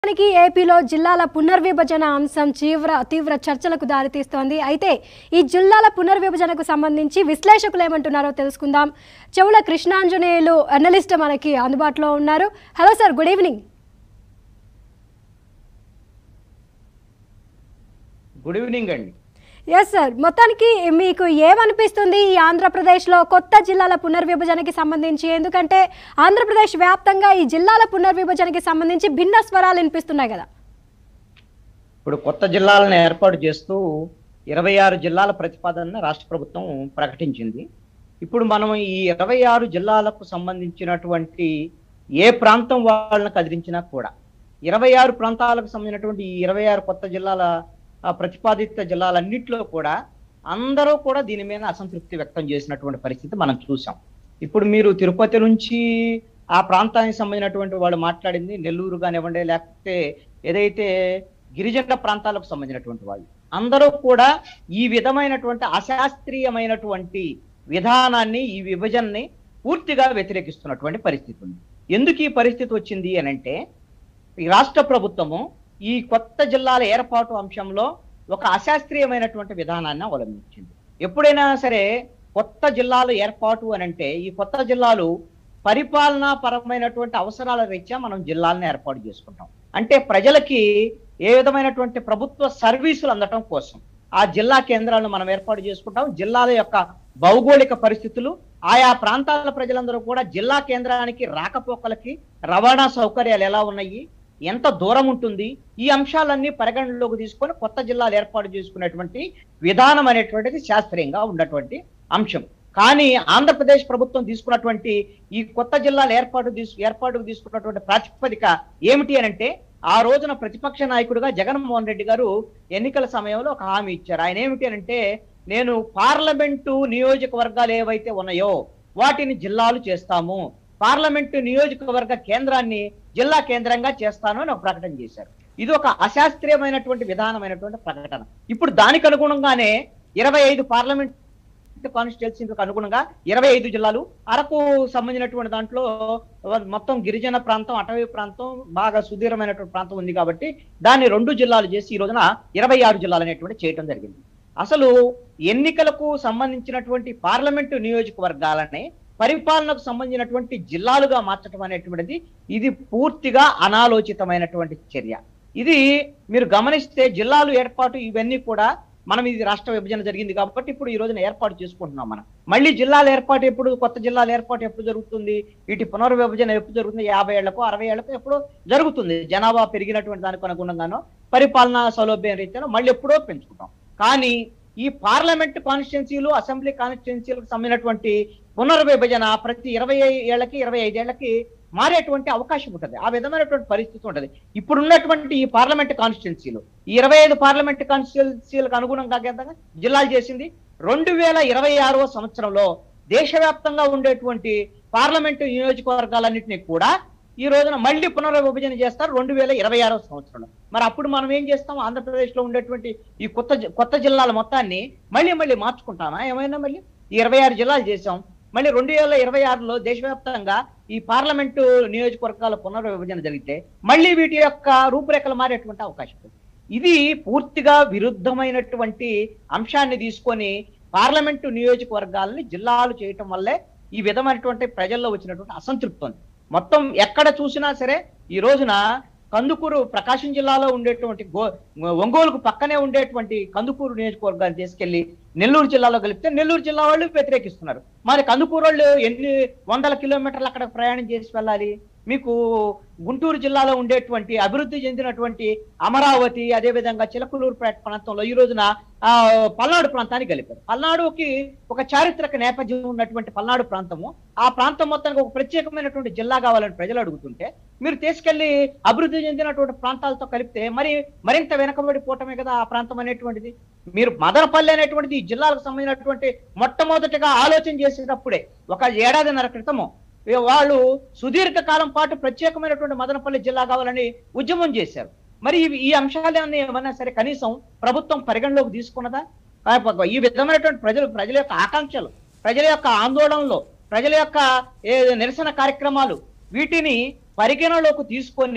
ప్రస్తుతానికి ఏపీలో జిల్లాల పునర్విభజన అంశం తీవ్ర తీవ్ర చర్చలకు దారితీస్తోంది అయితే ఈ జిల్లాల పునర్విభజనకు సంబంధించి విశ్లేషకులు ఏమంటున్నారో తెలుసుకుందాం చెవుల కృష్ణాంజనేయులు అనలిస్ట్ మనకి అందుబాటులో ఉన్నారు hello sir good evening good evening అండి ఎస్ సార్ మొత్తానికి మీకు ఏమనిపిస్తుంది ఈ ఆంధ్రప్రదేశ్లో కొత్త జిల్లాల పునర్విభజనకి సంబంధించి ఎందుకంటే ఆంధ్రప్రదేశ్ వ్యాప్తంగా ఈ జిల్లాల పునర్విభజనకి సంబంధించి భిన్న స్వరాలు వినిపిస్తున్నాయి కదా ఇప్పుడు కొత్త జిల్లాలను ఏర్పాటు చేస్తూ ఇరవై ఆరు జిల్లాల ప్రతిపాదనను రాష్ట్ర ప్రభుత్వం ప్రకటించింది ఇప్పుడు మనం ఈ ఇరవై ఆరు జిల్లాలకు సంబంధించినటువంటి ఏ ప్రాంతం వాళ్ళని కదిలించినా కూడా ఇరవై ఆరు ప్రాంతాలకు సంబంధించినటువంటి ఈ ఇరవై ఆరు కొత్త జిల్లాల ఆ, ప్రతిపాదిత జిల్లాలన్నింటిలో కూడా అందరూ కూడా దీని మీద అసంతృప్తి వ్యక్తం చేసినటువంటి పరిస్థితి మనం చూసాం ఇప్పుడు మీరు తిరుపతి నుంచి ఆ ప్రాంతానికి సంబంధించినటువంటి వాళ్ళు మాట్లాడింది నెల్లూరు కానివ్వండి లేకపోతే ఏదైతే గిరిజన ప్రాంతాలకు సంబంధించినటువంటి వాళ్ళు అందరూ కూడా ఈ విధమైనటువంటి అశాస్త్రీయమైనటువంటి విధానాన్ని ఈ విభజనని పూర్తిగా వ్యతిరేకిస్తున్నటువంటి పరిస్థితి ఉంది ఎందుకు ఈ పరిస్థితి వచ్చింది అని అంటే ఈ రాష్ట్ర ప్రభుత్వము ఈ కొత్త జిల్లాల ఏర్పాటు అంశంలో ఒక అశాస్త్రీయమైనటువంటి విధానాన్ని అవలంబించింది ఎప్పుడైనా సరే కొత్త జిల్లాలు ఏర్పాటు అని అంటే ఈ కొత్త జిల్లాలు పరిపాలనా పరమైనటువంటి అవసరాల రీత్యా మనం జిల్లాలను ఏర్పాటు చేసుకుంటాం అంటే ప్రజలకి ఏ విధమైనటువంటి ప్రభుత్వ సర్వీసులు అందటం కోసం ఆ జిల్లా కేంద్రాలను మనం ఏర్పాటు చేసుకుంటాం జిల్లాల యొక్క భౌగోళిక పరిస్థితులు ఆయా ప్రాంతాల ప్రజలందరూ కూడా జిల్లా కేంద్రానికి రాకపోకలకి రవాణా సౌకర్యాలు ఎలా ఉన్నాయి ఎంత దూరం ఉంటుంది ఈ అంశాలన్నీ పరిగణనలోకి తీసుకొని కొత్త జిల్లాలు ఏర్పాటు చేసుకునేటువంటి విధానం అనేటువంటిది శాస్త్రీయంగా ఉన్నటువంటి అంశం కానీ ఆంధ్రప్రదేశ్ ప్రభుత్వం తీసుకున్నటువంటి ఈ కొత్త జిల్లాల ఏర్పాటు తీసు ఏర్పాటుకు తీసుకున్నటువంటి ప్రాతిపదిక ఏమిటి అని అంటే ఆ రోజున ప్రతిపక్ష నాయకుడిగా జగన్మోహన్ రెడ్డి గారు ఎన్నికల సమయంలో ఒక హామీ ఇచ్చారు ఆయన ఏమిటి అని అంటే నేను పార్లమెంటు నియోజకవర్గాలు ఏవైతే ఉన్నాయో వాటిని జిల్లాలు చేస్తాము పార్లమెంటు నియోజకవర్గ కేంద్రాన్ని జిల్లా కేంద్రంగా చేస్తాను అని ఒక ప్రకటన చేశారు ఇది ఒక అశాస్త్రీయమైనటువంటి విధానమైనటువంటి ప్రకటన ఇప్పుడు దానికి అనుగుణంగానే ఇరవై ఐదు పార్లమెంట్ కాన్స్టిట్యున్సీలకు అనుగుణంగా ఇరవై ఐదు జిల్లాలు అరకు సంబంధించినటువంటి దాంట్లో మొత్తం గిరిజన ప్రాంతం అటవీ ప్రాంతం బాగా సుదీర్ఘమైనటువంటి ప్రాంతం ఉంది కాబట్టి దాన్ని రెండు జిల్లాలు చేసి ఈ రోజున ఇరవై ఆరు జిల్లాలు అనేటువంటి చేయడం జరిగింది అసలు ఎన్నికలకు సంబంధించినటువంటి పార్లమెంటు నియోజకవర్గాలని పరిపాలనకు సంబంధించినటువంటి జిల్లాలుగా మార్చడం అనేటువంటిది ఇది పూర్తిగా అనాలోచితమైనటువంటి చర్య ఇది మీరు గమనిస్తే జిల్లాలు ఏర్పాటు ఇవన్నీ కూడా మనం ఇది రాష్ట్ర విభజన జరిగింది కాబట్టి ఇప్పుడు ఈ రోజున ఏర్పాటు చేసుకుంటున్నాం మనం మళ్ళీ జిల్లాల ఏర్పాటు ఎప్పుడు కొత్త జిల్లాల ఏర్పాటు ఎప్పుడు జరుగుతుంది వీటి పునర్విభజన ఎప్పుడు జరుగుతుంది యాభై ఏళ్లకు అరవై ఏళ్లకు ఎప్పుడో జరుగుతుంది జనాభా పెరిగినటువంటి దానికి అనుగుణంగానో పరిపాలనా సౌలభ్యం రీత్యానో మళ్ళీ ఎప్పుడో పెంచుకుంటాం కానీ ఈ పార్లమెంట్ కాన్స్టిట్యున్సీలు అసెంబ్లీ కాన్స్టిట్యున్సీలకు సంబంధించినటువంటి పునర్విభజన ప్రతి ఇరవై ఏళ్లకి ఇరవై ఐదేళ్లకి మారేటువంటి అవకాశం ఉంటుంది ఆ విధమైనటువంటి పరిస్థితి ఉంటుంది ఇప్పుడు ఉన్నటువంటి ఈ పార్లమెంట్ కాన్స్టిట్యున్సీలు ఈ ఇరవై ఐదు పార్లమెంట్ కాన్స్టిట్యున్సీలకు అనుగుణంగా గీతగా జిల్లాలు చేసింది రెండు వేల ఇరవై ఆరవ సంవత్సరంలో దేశవ్యాప్తంగా ఉండేటువంటి పార్లమెంటు నియోజకవర్గాలన్నింటినీ కూడా ఈ రోజున మళ్ళీ పునర్విభజన చేస్తారు రెండు వేల ఇరవై ఆరవ సంవత్సరంలో మరి అప్పుడు మనం ఏం చేస్తాం ఆంధ్రప్రదేశ్ లో ఉండేటువంటి ఈ కొత్త జి- కొత్త జిల్లాల మొత్తాన్ని మళ్ళీ మళ్ళీ మార్చుకుంటామా ఏమైనా మళ్ళీ ఈ ఇరవై ఆరు జిల్లాలు చేసాం మళ్ళీ రెండు వేల ఇరవై ఆరులో దేశవ్యాప్తంగా ఈ పార్లమెంటు నియోజకవర్గాల పునర్విభజన జరిగితే మళ్ళీ వీటి యొక్క రూపురేఖలు మారేటువంటి అవకాశం ఉంది ఇది పూర్తిగా విరుద్ధమైనటువంటి అంశాన్ని తీసుకొని పార్లమెంటు నియోజకవర్గాలని జిల్లాలు చేయటం వల్లే ఈ విధమైనటువంటి ప్రజల్లో వచ్చినటువంటి అసంతృప్తి ఉంది మొత్తం ఎక్కడ చూసినా సరే ఈ రోజున కందుకూరు ప్రకాశం జిల్లాలో ఉండేటువంటి గో ఒంగోలుకు పక్కనే ఉండేటువంటి కందుకూరు నియోజకవర్గాన్ని తీసుకెళ్లి నెల్లూరు జిల్లాలో కలిపితే నెల్లూరు జిల్లా వాళ్ళు వ్యతిరేకిస్తున్నారు మరి కందుకూరు వాళ్ళు ఎన్ని వందల కిలోమీటర్లు అక్కడ ప్రయాణం చేసి వెళ్ళాలి మీకు గుంటూరు జిల్లాలో ఉండేటువంటి అభివృద్ధి చెందినటువంటి అమరావతి అదేవిధంగా చిలకలూరుపేట ప్రాంతంలో ఈ రోజున ఆ పల్నాడు ప్రాంతాన్ని కలిపారు పల్నాడుకి ఒక చారిత్రక నేపథ్యం ఉన్నటువంటి పల్నాడు ప్రాంతము ఆ ప్రాంతం మొత్తానికి ఒక ప్రత్యేకమైనటువంటి జిల్లా కావాలని ప్రజలు అడుగుతుంటే మీరు తీసుకెళ్లి అభివృద్ధి చెందినటువంటి ప్రాంతాలతో కలిపితే మరి మరింత వెనకబడిపోవటమే కదా ఆ ప్రాంతం అనేటువంటిది మీరు మదనపల్లి అనేటువంటిది ఈ జిల్లాలకు సంబంధించినటువంటి మొట్టమొదటిగా ఆలోచన చేసేటప్పుడే ఒక ఏడాదిన్నర క్రితము ఏ- వాళ్ళు సుదీర్ఘ కాలం పాటు ప్రత్యేకమైనటువంటి మదనపల్లి జిల్లా కావాలని ఉద్యమం చేశారు మరి ఇవి- ఈ అంశాలన్నీ ఏమన్నా సరే కనీసం ప్రభుత్వం పరిగణలోకి తీసుకున్నదా కాకపోతే ఈ విధమైనటువంటి ప్రజలు ప్రజల యొక్క ఆకాంక్షలు ప్రజల యొక్క ఆందోళనలు ప్రజల యొక్క ఏ నిరసన కార్యక్రమాలు వీటిని పరిగణలోకి తీసుకొని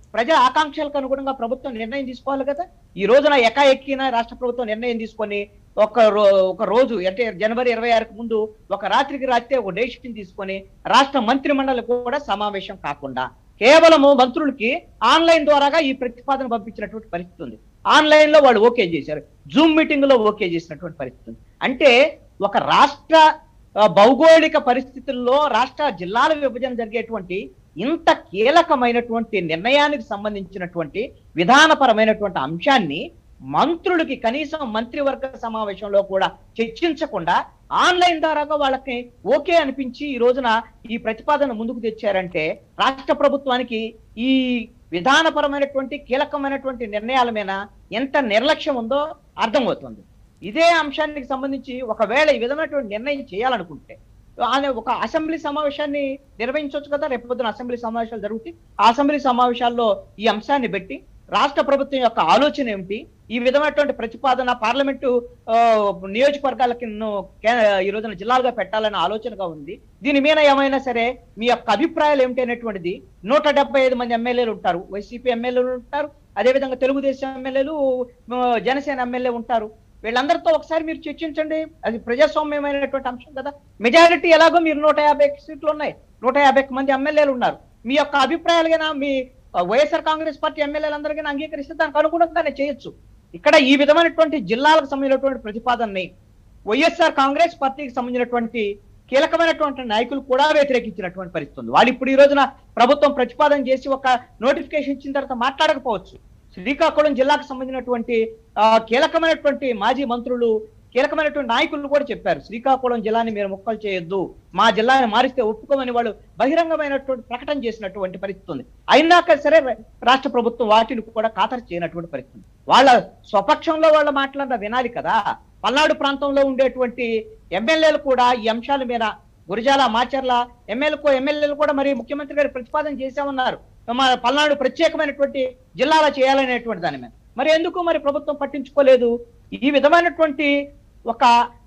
ప్రజల ఆకాంక్షలకు అనుగుణంగా ప్రభుత్వం నిర్ణయం తీసుకోవాలి కదా ఈ రోజున ఎకా ఎక్కిన రాష్ట్ర ప్రభుత్వం నిర్ణయం తీసుకొని ఒక రో ఒక రోజు అంటే జనవరి ఇరవై ఆరుకు ముందు ఒక రాత్రికి రాత్రి ఒక డెసిషన్ తీసుకొని రాష్ట్ర మంత్రి మండలి కూడా సమావేశం కాకుండా కేవలము మంత్రులకి ఆన్లైన్ ద్వారాగా ఈ ప్రతిపాదన పంపించినటువంటి పరిస్థితి ఉంది ఆన్లైన్ లో వాళ్ళు ఓకే చేశారు జూమ్ మీటింగ్ లో ఓకే చేసినటువంటి పరిస్థితి ఉంది అంటే ఒక రాష్ట్ర ఆ, భౌగోళిక పరిస్థితుల్లో రాష్ట్ర జిల్లాల విభజన జరిగేటువంటి ఇంత కీలకమైనటువంటి నిర్ణయానికి సంబంధించినటువంటి విధానపరమైనటువంటి అంశాన్ని మంత్రులకి కనీసం మంత్రివర్గ సమావేశంలో కూడా చర్చించకుండా ఆన్లైన్ ద్వారాగా వాళ్ళకి ఓకే అనిపించి ఈ రోజున ఈ ప్రతిపాదన ముందుకు తెచ్చారంటే రాష్ట్ర ప్రభుత్వానికి ఈ విధానపరమైనటువంటి కీలకమైనటువంటి నిర్ణయాల మీద ఎంత నిర్లక్ష్యం ఉందో అర్థమవుతుంది ఇదే అంశానికి సంబంధించి ఒకవేళ ఈ విధమైనటువంటి నిర్ణయం చేయాలనుకుంటే ఆయన ఒక అసెంబ్లీ సమావేశాన్ని నిర్వహించవచ్చు కదా రేపు పొద్దున అసెంబ్లీ సమావేశాలు జరుగుతాయి ఆ అసెంబ్లీ సమావేశాల్లో ఈ అంశాన్ని పెట్టి రాష్ట్ర ప్రభుత్వం యొక్క ఆలోచన ఏమిటి ఈ విధమైనటువంటి ప్రతిపాదన పార్లమెంటు ఆ, నియోజకవర్గాలకి ను- కే- ఈ రోజున జిల్లాలుగా పెట్టాలనే ఆలోచనగా ఉంది దీని మీద ఏమైనా సరే మీ యొక్క అభిప్రాయాలు ఏమిటి అనేటువంటిది నూట డెబ్బై ఐదు మంది ఎమ్మెల్యేలు ఉంటారు వైసీపీ ఎమ్మెల్యేలు ఉంటారు అదేవిధంగా తెలుగుదేశం ఎమ్మెల్యేలు ఆ, జనసేన ఎమ్మెల్యే ఉంటారు వీళ్ళందరితో ఒకసారి మీరు చర్చించండి అది ప్రజాస్వామ్యమైనటువంటి అంశం కదా మెజారిటీ ఎలాగో మీరు నూట యాభై సీట్లు ఉన్నాయి నూట యాభై మంది ఎమ్మెల్యేలు ఉన్నారు మీ యొక్క అభిప్రాయాలుగా మీ ఆ, వైఎస్ఆర్ కాంగ్రెస్ పార్టీ ఎమ్మెల్యేలందరికీ అంగీకరిస్తే దానికి అనుగుణంగానే చేయొచ్చు ఇక్కడ ఈ విధమైనటువంటి జిల్లాలకు సంబంధించినటువంటి ప్రతిపాదనని వైఎస్ఆర్ కాంగ్రెస్ పార్టీకి సంబంధించినటువంటి కీలకమైనటువంటి నాయకులు కూడా వ్యతిరేకించినటువంటి పరిస్థితి ఉంది వాళ్ళు ఇప్పుడు ఈ రోజున ప్రభుత్వం ప్రతిపాదన చేసి ఒక నోటిఫికేషన్ ఇచ్చిన తర్వాత మాట్లాడకపోవచ్చు శ్రీకాకుళం జిల్లాకు సంబంధించినటువంటి ఆ, కీలకమైనటువంటి మాజీ మంత్రులు కీలకమైనటువంటి నాయకులు కూడా చెప్పారు శ్రీకాకుళం జిల్లాని మీరు ముక్కలు చేయొద్దు మా జిల్లాని మారిస్తే ఒప్పుకోమని వాళ్ళు బహిరంగమైనటువంటి ప్రకటన చేసినటువంటి పరిస్థితి ఉంది అయినాక సరే రాష్ట్ర ప్రభుత్వం వాటిని కూడా ఖాతరు చేయనటువంటి పరిస్థితి ఉంది. వాళ్ళ స్వపక్షంలో వాళ్ళ మాట్లాడిన వినాలి కదా పల్నాడు ప్రాంతంలో ఉండేటువంటి ఎమ్మెల్యేలు కూడా ఈ అంశాల మీద గురిజాల మాచర్ల ఎమ్మెల్యేలకు ఎమ్మెల్యేలు కూడా మరి ముఖ్యమంత్రి గారు ప్రతిపాదన చేశామన్నారు మా పల్నాడు ప్రత్యేకమైనటువంటి జిల్లాలో చేయాలనేటువంటి దాని మీద మరి ఎందుకు మరి ప్రభుత్వం పట్టించుకోలేదు ఈ విధమైనటువంటి ఒక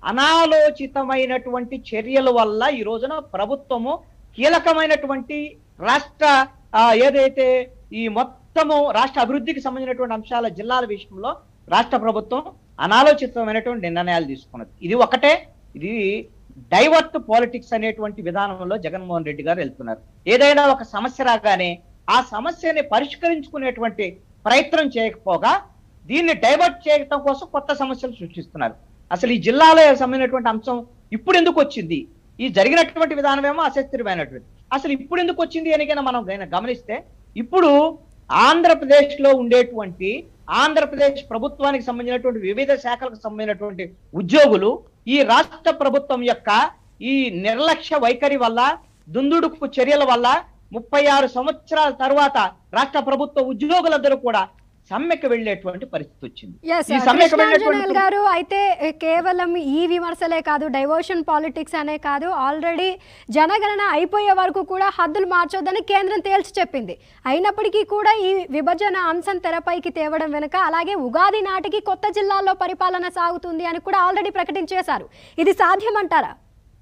అనాలోచితమైనటువంటి చర్యల వల్ల ఈ రోజున ప్రభుత్వము కీలకమైనటువంటి రాష్ట్ర ఆ, ఏదైతే ఈ మొత్తము రాష్ట్ర అభివృద్ధికి సంబంధించినటువంటి అంశాల జిల్లాల విషయంలో రాష్ట్ర ప్రభుత్వం అనాలోచితమైనటువంటి నిర్ణయాలు తీసుకున్నది ఇది ఒకటే ఇది డైవర్ట్ పాలిటిక్స్ అనేటువంటి విధానంలో జగన్మోహన్ రెడ్డి గారు వెళ్తున్నారు ఏదైనా ఒక సమస్య రాగానే ఆ సమస్యని పరిష్కరించుకునేటువంటి ప్రయత్నం చేయకపోగా దీన్ని డైవర్ట్ చేయడం కోసం కొత్త సమస్యలు సృష్టిస్తున్నారు అసలు ఈ జిల్లాలో సంబంధించినటువంటి అంశం ఇప్పుడు ఎందుకు వచ్చింది ఈ జరిగినటువంటి విధానమేమో అసస్థిరమైనటువంటి అసలు ఇప్పుడు ఎందుకు వచ్చింది అని కనుక మనం గన- గమనిస్తే ఇప్పుడు ఆంధ్రప్రదేశ్ లో ఉండేటువంటి ఆంధ్రప్రదేశ్ ప్రభుత్వానికి సంబంధించినటువంటి వివిధ శాఖలకు సంబంధించినటువంటి ఉద్యోగులు ఈ రాష్ట్ర ప్రభుత్వం యొక్క ఈ నిర్లక్ష్య వైఖరి వల్ల దుందుడుకు చర్యల వల్ల ముప్పై ఆరు సంవత్సరాల తర్వాత రాష్ట్ర ప్రభుత్వ ఉద్యోగులందరూ కూడా సమ్మెకు వెళ్ళేటువంటి పరిస్థితి వచ్చింది Yes, ఈ sir. సమ్మెకు కృష్ణాంజనేయులు వెళ్ళేటువంటి గారు అయితే ఏ, కేవలం ఈ విమర్శలే కాదు డైవర్షన్ పాలిటిక్స్ అనే కాదు ఆల్రెడీ జనగణన అయిపోయే వరకు కూడా హద్దులు మార్చొద్దని కేంద్రం తేల్చి చెప్పింది అయినప్పటికీ కూడా ఈ విభజన అంశం తెరపైకి తేవడం వెనుక అలాగే ఉగాది నాటికి కొత్త జిల్లాల్లో పరిపాలన సాగుతుంది అని కూడా ఆల్రెడీ ప్రకటించేశారు ఇది సాధ్యమంటారా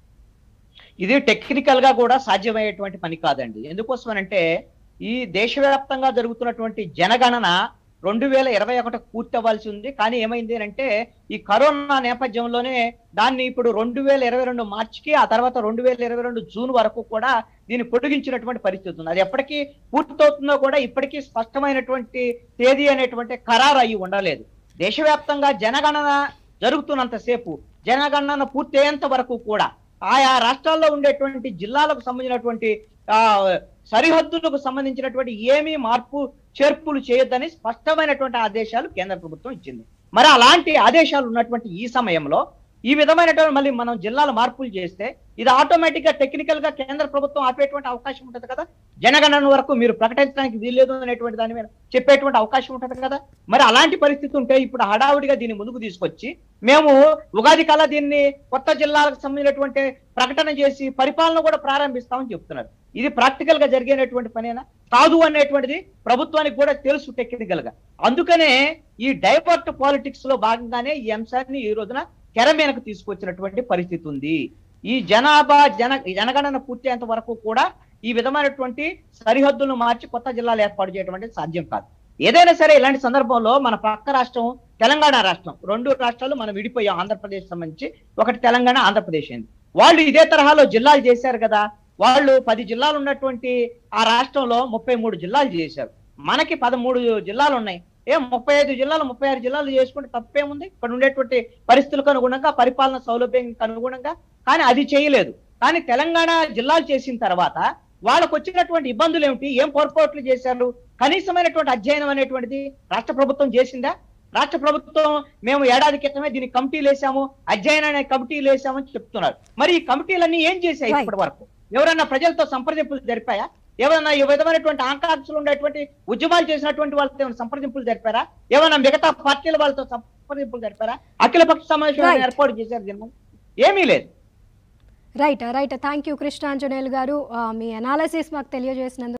ఇది టెక్నికల్ గా కూడా సాధ్యమయ్యేటువంటి పని కాదండి ఎందుకోసమనంటే ఈ దేశవ్యాప్తంగా జరుగుతున్నటువంటి జనగణన రెండు వేల ఇరవై ఒకటి పూర్తి అవ్వాల్సి ఉంది కానీ ఏమైంది అంటే ఈ కరోనా నేపథ్యంలోనే దాన్ని ఇప్పుడు రెండు వేల ఇరవై రెండు మార్చికి ఆ తర్వాత రెండు వేల ఇరవై రెండు జూన్ వరకు కూడా దీన్ని పొడిగించినటువంటి పరిస్థితి ఉంది అది ఎప్పటికీ పూర్తవుతుందో కూడా ఇప్పటికీ స్పష్టమైనటువంటి తేదీ అనేటువంటి ఖరారు అయ్యి ఉండలేదు దేశవ్యాప్తంగా జనగణన జరుగుతున్నంతసేపు జనగణన పూర్తి అయ్యేంత వరకు కూడా ఆయా రాష్ట్రాల్లో ఉండేటువంటి జిల్లాలకు సంబంధించినటువంటి ఆ సరిహద్దులకు సంబంధించినటువంటి ఏమీ మార్పు చేర్పులు చేయొద్దని స్పష్టమైనటువంటి ఆదేశాలు కేంద్ర ప్రభుత్వం ఇచ్చింది మరి అలాంటి ఆదేశాలు ఉన్నటువంటి ఈ సమయంలో ఈ విధమైనటువంటి మళ్ళీ మనం జిల్లాల మార్పులు చేస్తే ఇది ఆటోమేటిక్ గా టెక్నికల్ గా కేంద్ర ప్రభుత్వం ఆపేటువంటి అవకాశం ఉంటుంది కదా జనగణన వరకు మీరు ప్రకటించడానికి వీల్లేదు అనేటువంటి దాని మీద చెప్పేటువంటి అవకాశం ఉంటుంది కదా మరి అలాంటి పరిస్థితి ఉంటే ఇప్పుడు హడావుడిగా దీన్ని ముందుకు తీసుకొచ్చి మేము ఉగాది కల్లా దీన్ని కొత్త జిల్లాలకు సంబంధించినటువంటి ప్రకటన చేసి పరిపాలన కూడా ప్రారంభిస్తామని చెప్తున్నారు ఇది ప్రాక్టికల్ గా జరిగేటువంటి పనేనా కాదు అనేటువంటిది ప్రభుత్వానికి కూడా తెలుసు టెక్నికల్ గా అందుకనే ఈ డైవర్ట్ పాలిటిక్స్ లో భాగంగానే ఈ అంశాన్ని ఈ రోజున తెర మీదకు తీసుకొచ్చినటువంటి పరిస్థితి ఉంది ఈ జనాభా జన జనగణన పూర్తయ్యేంత వరకు కూడా ఈ విధమైనటువంటి సరిహద్దులను మార్చి కొత్త జిల్లాలు ఏర్పాటు చేయడం అనేది సాధ్యం కాదు ఏదైనా సరే ఇలాంటి సందర్భంలో మన పక్క రాష్ట్రం తెలంగాణ రాష్ట్రం రెండు రాష్ట్రాలు మనం విడిపోయాం ఆంధ్రప్రదేశ్ సంబంధించి ఒకటి తెలంగాణ ఆంధ్రప్రదేశ్ అయింది వాళ్ళు ఇదే తరహాలో జిల్లాలు చేశారు కదా వాళ్ళు పది జిల్లాలు ఉన్నటువంటి ఆ రాష్ట్రంలో ముప్పై మూడు జిల్లాలు చేశారు మనకి పదమూడు జిల్లాలు ఉన్నాయి ఏ ముప్పై ఐదు జిల్లాలు ముప్పై ఆరు జిల్లాలు చేసుకుంటే తప్పేముంది ఇక్కడ ఉండేటువంటి పరిస్థితులకు అనుగుణంగా పరిపాలన సౌలభ్యానికి అనుగుణంగా కానీ అది చేయలేదు కానీ తెలంగాణ జిల్లాలు చేసిన తర్వాత వాళ్ళకు వచ్చినటువంటి ఇబ్బందులు ఏమిటి ఏం పొరపాట్లు చేశారు కనీసమైనటువంటి అధ్యయనం అనేటువంటిది రాష్ట్ర ప్రభుత్వం చేసిందా రాష్ట్ర ప్రభుత్వం మేము ఏడాది క్రితమే దీనికి కమిటీలు వేసాము అధ్యయనం అనే కమిటీలు వేసామని చెప్తున్నారు మరి ఈ కమిటీలన్నీ ఏం చేశాయి Right. ఇప్పటి వరకు ఎవరన్నా ప్రజలతో సంప్రదింపులు జరిపాయా ఏమైనా ఈ విధమైనటువంటి ఆకాంక్షలు ఉండేటువంటి ఉద్యమాలు చేసినటువంటి వాళ్ళతో ఏమైనా సంప్రదింపులు జరిపారా ఏమైనా మిగతా పార్టీల వాళ్ళతో సంప్రదింపులు జరిపారా అఖిల పక్ష సమావేశం Right. ఏర్పాటు చేశారు దీన్ని ఏమీ లేదు right right thank you Krishnanjaneyulu garu ఆ, మీ అనాలసిస్ మాకు తెలియజేసినందుకు